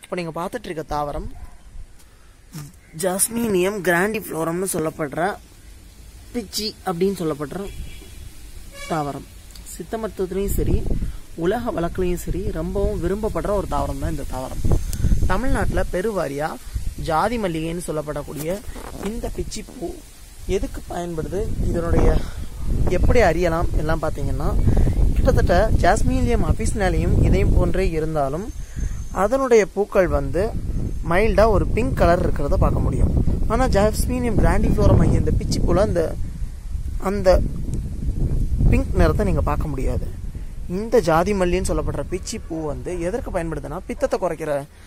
இப்போ நீங்கள் பார்த்துட்டு இருக்க தாவரம் ஜாஸ்மீனியம் கிராண்டிஃப்ளோரம்னு சொல்லப்படுற பிச்சி அப்படின்னு சொல்லப்படுற தாவரம் சித்த மருத்துவத்துலேயும் சரி உலக வழக்குலையும் சரி ரொம்பவும் விரும்பப்படுற ஒரு தாவரம் தான் இந்த தாவரம் தமிழ்நாட்டில் பெருவாரியாக ஜாதி மல்லிகைன்னு சொல்லப்படக்கூடிய இந்த பிச்சி பூ எதுக்கு பயன்படுது இதனுடைய எப்படி அறியலாம் எல்லாம் பார்த்தீங்கன்னா கிட்டத்தட்ட ஜாஸ்மீனியம் அபிஸ்னாலியும் இதையும் போன்றே இருந்தாலும் அதனுடைய பூக்கள் வந்து மைல்டாக ஒரு பிங்க் கலர் இருக்கிறத பார்க்க முடியும் ஆனால் ஜாஸ்மீனியம் கிராண்டிஃப்ளோரம் ஆகிய இந்த பிச்சி பூவில் அந்த அந்த பிங்க் நிறத்தை நீங்கள் பார்க்க முடியாது இந்த ஜாதி மல்லின்னு சொல்லப்படுற பிச்சி பூ வந்து எதற்கு பயன்படுதுன்னா பித்தத்தை குறைக்கிற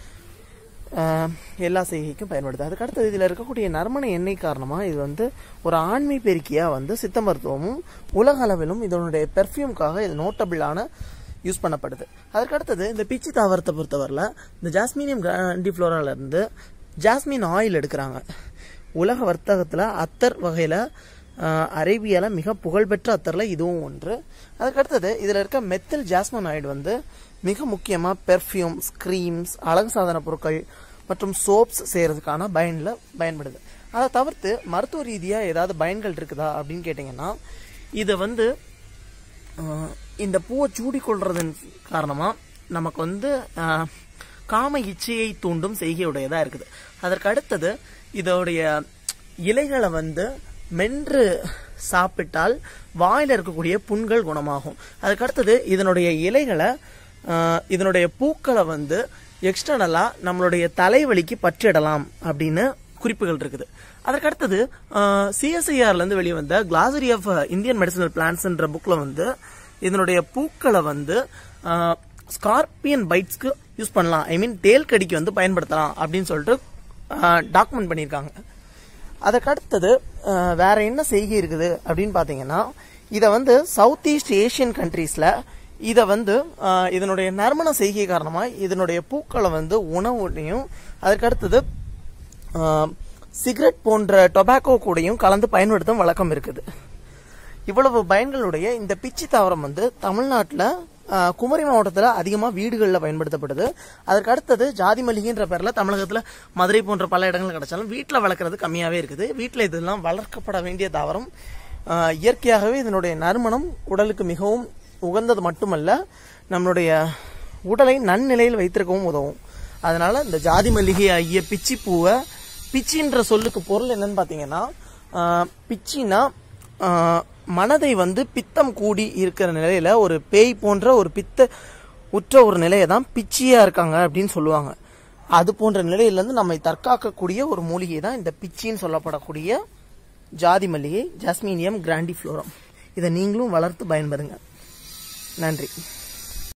ஆஹ், எல்லா செய்கைக்கும் பயன்படுது அதுக்கு அடுத்தது இதில் இருக்கக்கூடிய நறுமண எண்ணெய் காரணமாக இது வந்து ஒரு ஆண்மை பெருக்கியாக வந்து சித்த மருத்துவமும் உலக அளவிலும் இதனுடைய பெர்ஃப்யூம்காக இது நோட்டபிளான யூஸ் பண்ணப்படுது அதுக்கு அடுத்தது இந்த பிச்சி தாவரத்தை பொறுத்தவரையில் இந்த ஜாஸ்மீனியம் கிராண்டிஃப்ளோரால இருந்து ஜாஸ்மின் ஆயில் எடுக்கிறாங்க உலக வர்த்தகத்தில் அத்தர் வகையில் அரேபியாவில் மிக புகழ்பெற்ற அத்தரில் இதுவும் ஒன்று அதுக்கு அடுத்தது இதில் இருக்க மெத்தில் ஜாஸ்மின் ஆயில் வந்து மிக முக்கியமாக பெர்ஃப்யூம்ஸ் க்ரீம்ஸ் அழகு சாதன பொருட்கள் மற்றும் சோப்ஸ் செய்கிறதுக்கான பயனில் பயன்படுது அதை தவிர்த்து மருத்துவ ரீதியாக ஏதாவது பயன்கள் இருக்குதா அப்படின்னு கேட்டிங்கன்னா இதை வந்து ஆஹ், இந்த பூவை சூடிக்கொள்றதன் காரணமாக நமக்கு வந்து ஆஹ், காம இச்சையை தூண்டும் செய்கையுடையதாக இருக்குது அதற்கு அடுத்தது இதோடைய இலைகளை வந்து மென்று சாப்பிட்டால் வாயில் இருக்கக்கூடிய புண்கள் குணமாகும் அதுக்கு அடுத்தது இதனுடைய இலைகளை ஆஹ், இதனுடைய பூக்களை வந்து எக்ஸ்டர்னலாக நம்மளுடைய தலைவலிக்கு பற்றிடலாம் அப்படின்னு குறிப்புகள் இருக்குது அதற்கு அடுத்தது சிஎஸ்ஐஆர்ல இருந்து வெளிவந்த கிளாசரி ஆஃப் இந்தியன் மெடிசனல் பிளான்ஸ்ன்ற புக்ல வந்து இதனுடைய பூக்களை வந்து ஸ்கார்பியன் பைட்ஸ்க்கு யூஸ் பண்ணலாம் ஐ மீன் தேல் கடிக்கு வந்து பயன்படுத்தலாம் அப்படின்னு சொல்லிட்டு டாக்குமெண்ட் பண்ணியிருக்காங்க அதுக்கு அடுத்தது அஹ், வேற என்ன செய்கை இருக்குது அப்படின்னு பார்த்தீங்கன்னா இதை வந்து சவுத் ஈஸ்ட் ஏஷியன் கண்ட்ரீஸில் இதை வந்து அஹ், இதனுடைய நறுமண செய்கை காரணமாக இதனுடைய பூக்களை வந்து உணவுலையும் அதுக்கு அடுத்தது சிகரெட் போன்ற டொபாக்கோ கூடயும் கலந்து பயன்படுத்தும் வழக்கம் இருக்குது இவ்வளவு பயன்களுடைய இந்த பிச்சி தாவரம் வந்து தமிழ்நாட்டில் குமரி மாவட்டத்தில் அதிகமாக வீடுகளில் பயன்படுத்தப்படுது அதற்கு அடுத்தது ஜாதி மல்லிகைன்ற பேரில் தமிழகத்தில் மதுரை போன்ற பல இடங்கள் கிடைச்சாலும் வீட்டில் வளர்க்குறது கம்மியாகவே இருக்குது வீட்டில் இதெல்லாம் வளர்க்கப்பட வேண்டிய தாவரம் ஆஹ், இயற்கையாகவே இதனுடைய நறுமணம் உடலுக்கு மிகவும் உகந்தது மட்டுமல்ல நம்மளுடைய உடலை நன்னிலையில் வைத்திருக்கவும் உதவும் அதனால இந்த ஜாதி மல்லிகை ஆகிய பிச்சி பூவை பிச்சின்ற சொல்லுக்கு பொருள் என்னன்னு பார்த்தீங்கன்னா ஆஹ், பிச்சினா ஆஹ், மனதை வந்து பித்தம் கூடி இருக்கிற நிலையில ஒரு பேய் போன்ற ஒரு பித்த உற்ற ஒரு நிலையை தான் பிச்சியா இருக்காங்க அப்படின்னு சொல்லுவாங்க அது போன்ற நிலையிலிருந்து நம்மை தற்காக்கக்கூடிய ஒரு மூலிகை தான் இந்த பிச்சின்னு சொல்லப்படக்கூடிய ஜாதி மல்லிகை ஜாஸ்மீனியம் கிராண்டிஃப்ளோரம் இதை நீங்களும் வளர்த்து பயன்பெறுங்க நன்றி